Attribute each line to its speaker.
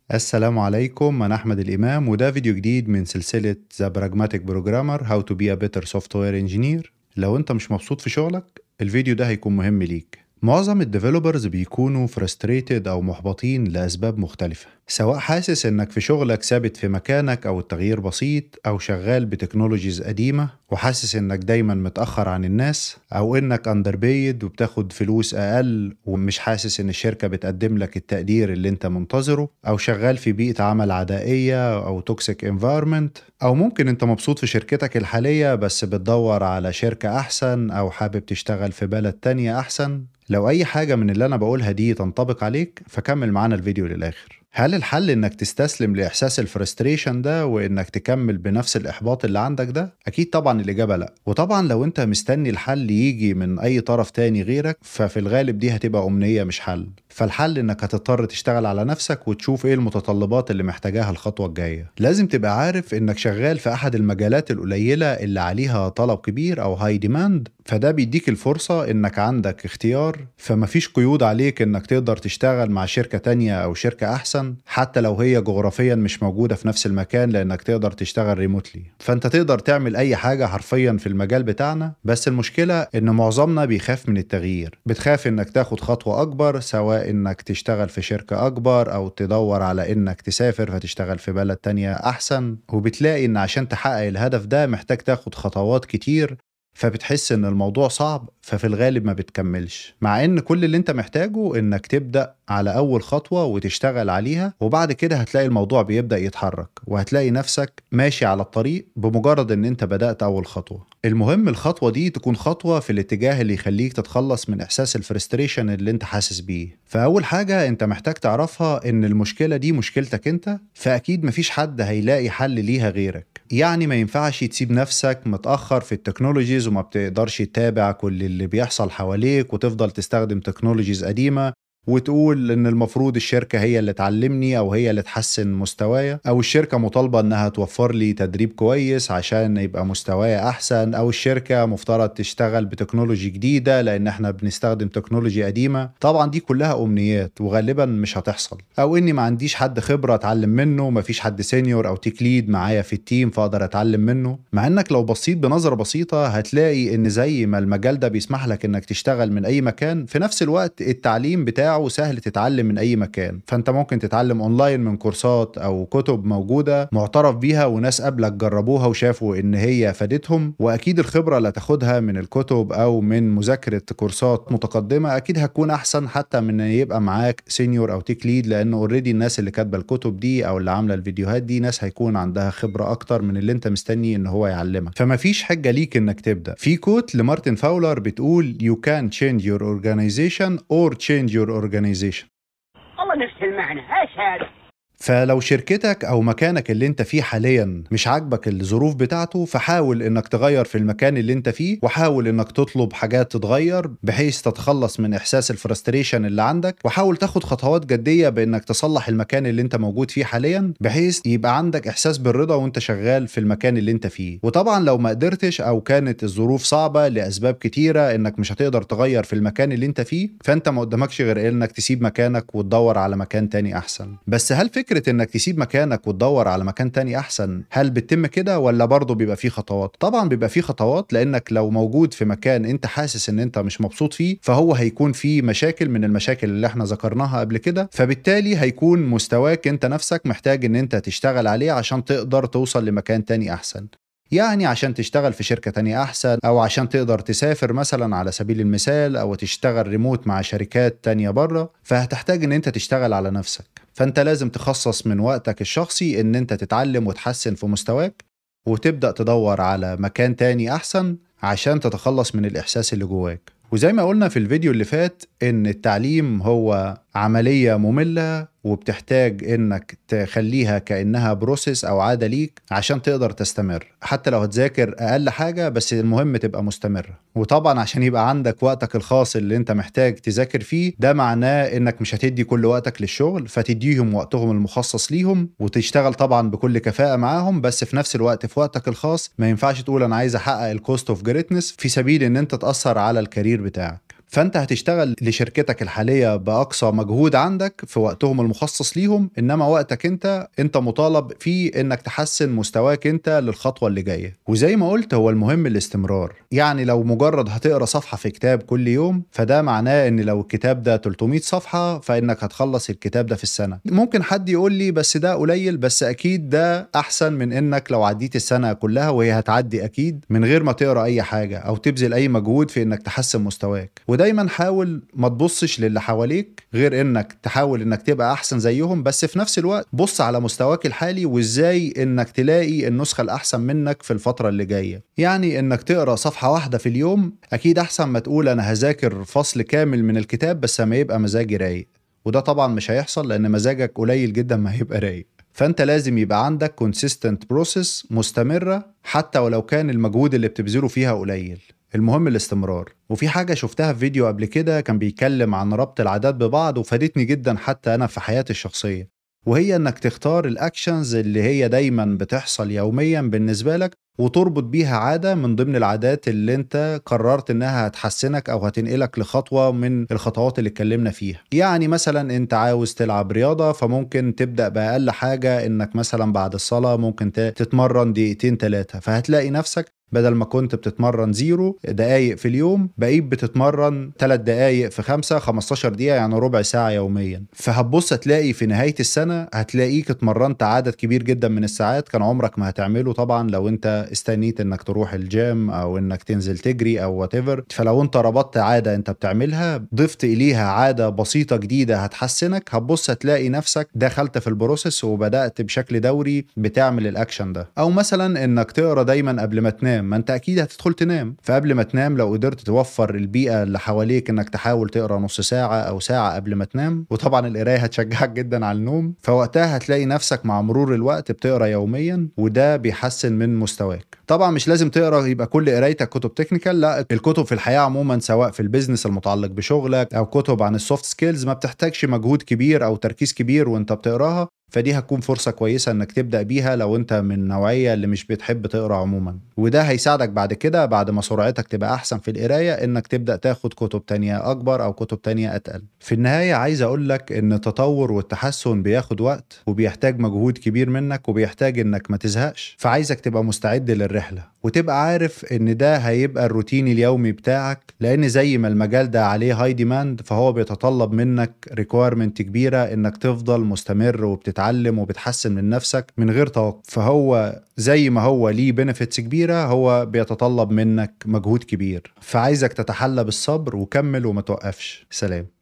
Speaker 1: السلام عليكم أنا أحمد الإمام وده فيديو جديد من سلسلة The Pragmatic Programmer How to be a better software engineer لو أنت مش مبسوط في شغلك الفيديو ده هيكون مهم ليك معظم الديفلوبرز بيكونوا frustrated أو محبطين لأسباب مختلفة سواء حاسس إنك في شغلك ثابت في مكانك أو التغيير بسيط أو شغال بتكنولوجيز قديمة وحاسس إنك دايما متأخر عن الناس أو إنك underpaid وبتاخد فلوس أقل ومش حاسس إن الشركة بتقدم لك التقدير اللي أنت منتظره أو شغال في بيئة عمل عدائية أو توكسيك environment أو ممكن أنت مبسوط في شركتك الحالية بس بتدور على شركة أحسن أو حابب تشتغل في بلد تانية أحسن لو أي حاجة من اللي أنا بقولها دي تنطبق عليك فكمل معانا الفيديو للآخر هل الحل انك تستسلم لاحساس الفرستريشن ده وانك تكمل بنفس الاحباط اللي عندك ده اكيد طبعا الاجابه لا وطبعا لو انت مستني الحل يجي من اي طرف تاني غيرك ففي الغالب دي هتبقى امنيه مش حل فالحل انك هتضطر تشتغل على نفسك وتشوف ايه المتطلبات اللي محتاجاها الخطوه الجايه لازم تبقى عارف انك شغال في احد المجالات القليله اللي عليها طلب كبير او هاي ديماند فده بيديك الفرصه انك عندك اختيار فمفيش قيود عليك انك تقدر تشتغل مع شركه تانية او شركه احسن حتى لو هي جغرافيا مش موجوده في نفس المكان لانك تقدر تشتغل ريموتلي فانت تقدر تعمل اي حاجه حرفيا في المجال بتاعنا بس المشكله ان معظمنا بيخاف من التغيير بتخاف انك تاخد خطوه اكبر سواء انك تشتغل في شركه اكبر او تدور على انك تسافر فتشتغل في بلد تانية احسن وبتلاقي ان عشان تحقق الهدف ده محتاج تاخد خطوات كتير فبتحس ان الموضوع صعب ففي الغالب ما بتكملش مع ان كل اللي انت محتاجه انك تبدا على اول خطوه وتشتغل عليها وبعد كده هتلاقي الموضوع بيبدا يتحرك وهتلاقي نفسك ماشي على الطريق بمجرد ان انت بدات اول خطوه المهم الخطوه دي تكون خطوه في الاتجاه اللي يخليك تتخلص من احساس الفرستريشن اللي انت حاسس بيه فاول حاجه انت محتاج تعرفها ان المشكله دي مشكلتك انت فاكيد مفيش حد هيلاقي حل ليها غيرك يعني ما ينفعش تسيب نفسك متاخر في التكنولوجيز وما بتقدرش تتابع كل اللي بيحصل حواليك وتفضل تستخدم تكنولوجيز قديمه وتقول ان المفروض الشركه هي اللي تعلمني او هي اللي تحسن مستوايا او الشركه مطالبه انها توفر لي تدريب كويس عشان يبقى مستواي احسن او الشركه مفترض تشتغل بتكنولوجي جديده لان احنا بنستخدم تكنولوجي قديمه طبعا دي كلها امنيات وغالبا مش هتحصل او اني ما عنديش حد خبره اتعلم منه ما فيش حد سينيور او تيك ليد معايا في التيم فاقدر اتعلم منه مع انك لو بصيت بنظره بسيطه هتلاقي ان زي ما المجال ده بيسمح لك انك تشتغل من اي مكان في نفس الوقت التعليم بتاعه سهل تتعلم من اي مكان فانت ممكن تتعلم اونلاين من كورسات او كتب موجوده معترف بيها وناس قبلك جربوها وشافوا ان هي فادتهم واكيد الخبره اللي هتاخدها من الكتب او من مذاكره كورسات متقدمه اكيد هتكون احسن حتى من ان يبقى معاك سينيور او تيك ليد لان اوريدي الناس اللي كاتبه الكتب دي او اللي عامله الفيديوهات دي ناس هيكون عندها خبره اكتر من اللي انت مستني ان هو يعلمك فما فيش حجه ليك انك تبدا في كوت لمارتن فاولر بتقول you can change your organization or change your organization
Speaker 2: والله نفس المعنى ايش هذا
Speaker 1: فلو شركتك او مكانك اللي انت فيه حاليا مش عاجبك الظروف بتاعته فحاول انك تغير في المكان اللي انت فيه وحاول انك تطلب حاجات تتغير بحيث تتخلص من احساس الفرستريشن اللي عندك وحاول تاخد خطوات جديه بانك تصلح المكان اللي انت موجود فيه حاليا بحيث يبقى عندك احساس بالرضا وانت شغال في المكان اللي انت فيه وطبعا لو ما قدرتش او كانت الظروف صعبه لاسباب كتيره انك مش هتقدر تغير في المكان اللي انت فيه فانت ما قدامكش غير انك تسيب مكانك وتدور على مكان تاني احسن بس هل فكره فكره انك تسيب مكانك وتدور على مكان تاني احسن هل بتتم كده ولا برضه بيبقى فيه خطوات طبعا بيبقى فيه خطوات لانك لو موجود في مكان انت حاسس ان انت مش مبسوط فيه فهو هيكون فيه مشاكل من المشاكل اللي احنا ذكرناها قبل كده فبالتالي هيكون مستواك انت نفسك محتاج ان انت تشتغل عليه عشان تقدر توصل لمكان تاني احسن يعني عشان تشتغل في شركة تانية أحسن أو عشان تقدر تسافر مثلا على سبيل المثال أو تشتغل ريموت مع شركات تانية بره فهتحتاج إن أنت تشتغل على نفسك فأنت لازم تخصص من وقتك الشخصي إن أنت تتعلم وتحسن في مستواك وتبدأ تدور على مكان تاني أحسن عشان تتخلص من الإحساس اللي جواك وزي ما قلنا في الفيديو اللي فات إن التعليم هو عملية مملة وبتحتاج انك تخليها كانها بروسيس او عاده ليك عشان تقدر تستمر حتى لو هتذاكر اقل حاجه بس المهم تبقى مستمره وطبعا عشان يبقى عندك وقتك الخاص اللي انت محتاج تذاكر فيه ده معناه انك مش هتدي كل وقتك للشغل فتديهم وقتهم المخصص ليهم وتشتغل طبعا بكل كفاءه معاهم بس في نفس الوقت في وقتك الخاص ما ينفعش تقول انا عايز احقق الكوست اوف جريتنس في سبيل ان انت تاثر على الكارير بتاعك فانت هتشتغل لشركتك الحاليه باقصى مجهود عندك في وقتهم المخصص ليهم انما وقتك انت انت مطالب فيه انك تحسن مستواك انت للخطوه اللي جايه وزي ما قلت هو المهم الاستمرار يعني لو مجرد هتقرا صفحه في كتاب كل يوم فده معناه ان لو الكتاب ده 300 صفحه فانك هتخلص الكتاب ده في السنه ممكن حد يقول لي بس ده قليل بس اكيد ده احسن من انك لو عديت السنه كلها وهي هتعدي اكيد من غير ما تقرا اي حاجه او تبذل اي مجهود في انك تحسن مستواك ودايما حاول ما تبصش للي حواليك غير انك تحاول انك تبقى احسن زيهم بس في نفس الوقت بص على مستواك الحالي وازاي انك تلاقي النسخه الاحسن منك في الفتره اللي جايه يعني انك تقرا صفحه واحده في اليوم اكيد احسن ما تقول انا هذاكر فصل كامل من الكتاب بس ما يبقى مزاجي رايق وده طبعا مش هيحصل لان مزاجك قليل جدا ما هيبقى رايق فانت لازم يبقى عندك consistent process مستمرة حتى ولو كان المجهود اللي بتبذله فيها قليل المهم الاستمرار وفي حاجة شفتها في فيديو قبل كده كان بيتكلم عن ربط العادات ببعض وفادتني جدا حتى أنا في حياتي الشخصية وهي انك تختار الاكشنز اللي هي دايما بتحصل يوميا بالنسبة لك وتربط بيها عادة من ضمن العادات اللي انت قررت انها هتحسنك او هتنقلك لخطوة من الخطوات اللي اتكلمنا فيها يعني مثلا انت عاوز تلعب رياضة فممكن تبدأ بأقل حاجة انك مثلا بعد الصلاة ممكن تتمرن دقيقتين ثلاثة فهتلاقي نفسك بدل ما كنت بتتمرن زيرو دقايق في اليوم بقيت بتتمرن 3 دقايق في 5 15 دقيقة يعني ربع ساعة يوميا فهتبص هتلاقي في نهاية السنة هتلاقيك اتمرنت عدد كبير جدا من الساعات كان عمرك ما هتعمله طبعا لو انت استنيت انك تروح الجيم او انك تنزل تجري او وات فلو انت ربطت عادة انت بتعملها ضفت اليها عادة بسيطة جديدة هتحسنك هتبص هتلاقي نفسك دخلت في البروسيس وبدأت بشكل دوري بتعمل الاكشن ده او مثلا انك تقرا دايما قبل ما تنام تنام ما انت اكيد هتدخل تنام فقبل ما تنام لو قدرت توفر البيئه اللي حواليك انك تحاول تقرا نص ساعه او ساعه قبل ما تنام وطبعا القرايه هتشجعك جدا على النوم فوقتها هتلاقي نفسك مع مرور الوقت بتقرا يوميا وده بيحسن من مستواك طبعا مش لازم تقرا يبقى كل قرايتك كتب تكنيكال لا الكتب في الحياه عموما سواء في البيزنس المتعلق بشغلك او كتب عن السوفت سكيلز ما بتحتاجش مجهود كبير او تركيز كبير وانت بتقراها فدي هتكون فرصة كويسة انك تبدأ بيها لو انت من النوعية اللي مش بتحب تقرا عموما وده هيساعدك بعد كده بعد ما سرعتك تبقى احسن في القراية انك تبدأ تاخد كتب تانية اكبر او كتب تانية اتقل في النهاية عايز اقول لك ان التطور والتحسن بياخد وقت وبيحتاج مجهود كبير منك وبيحتاج انك ما تزهقش فعايزك تبقى مستعد للرحلة وتبقى عارف ان ده هيبقى الروتين اليومي بتاعك لان زي ما المجال ده عليه هاي ديماند فهو بيتطلب منك ريكويرمنت كبيرة انك تفضل مستمر وبتتعلم وبتحسن من نفسك من غير توقف فهو زي ما هو ليه بنفيتس كبيرة هو بيتطلب منك مجهود كبير فعايزك تتحلى بالصبر وكمل وما توقفش سلام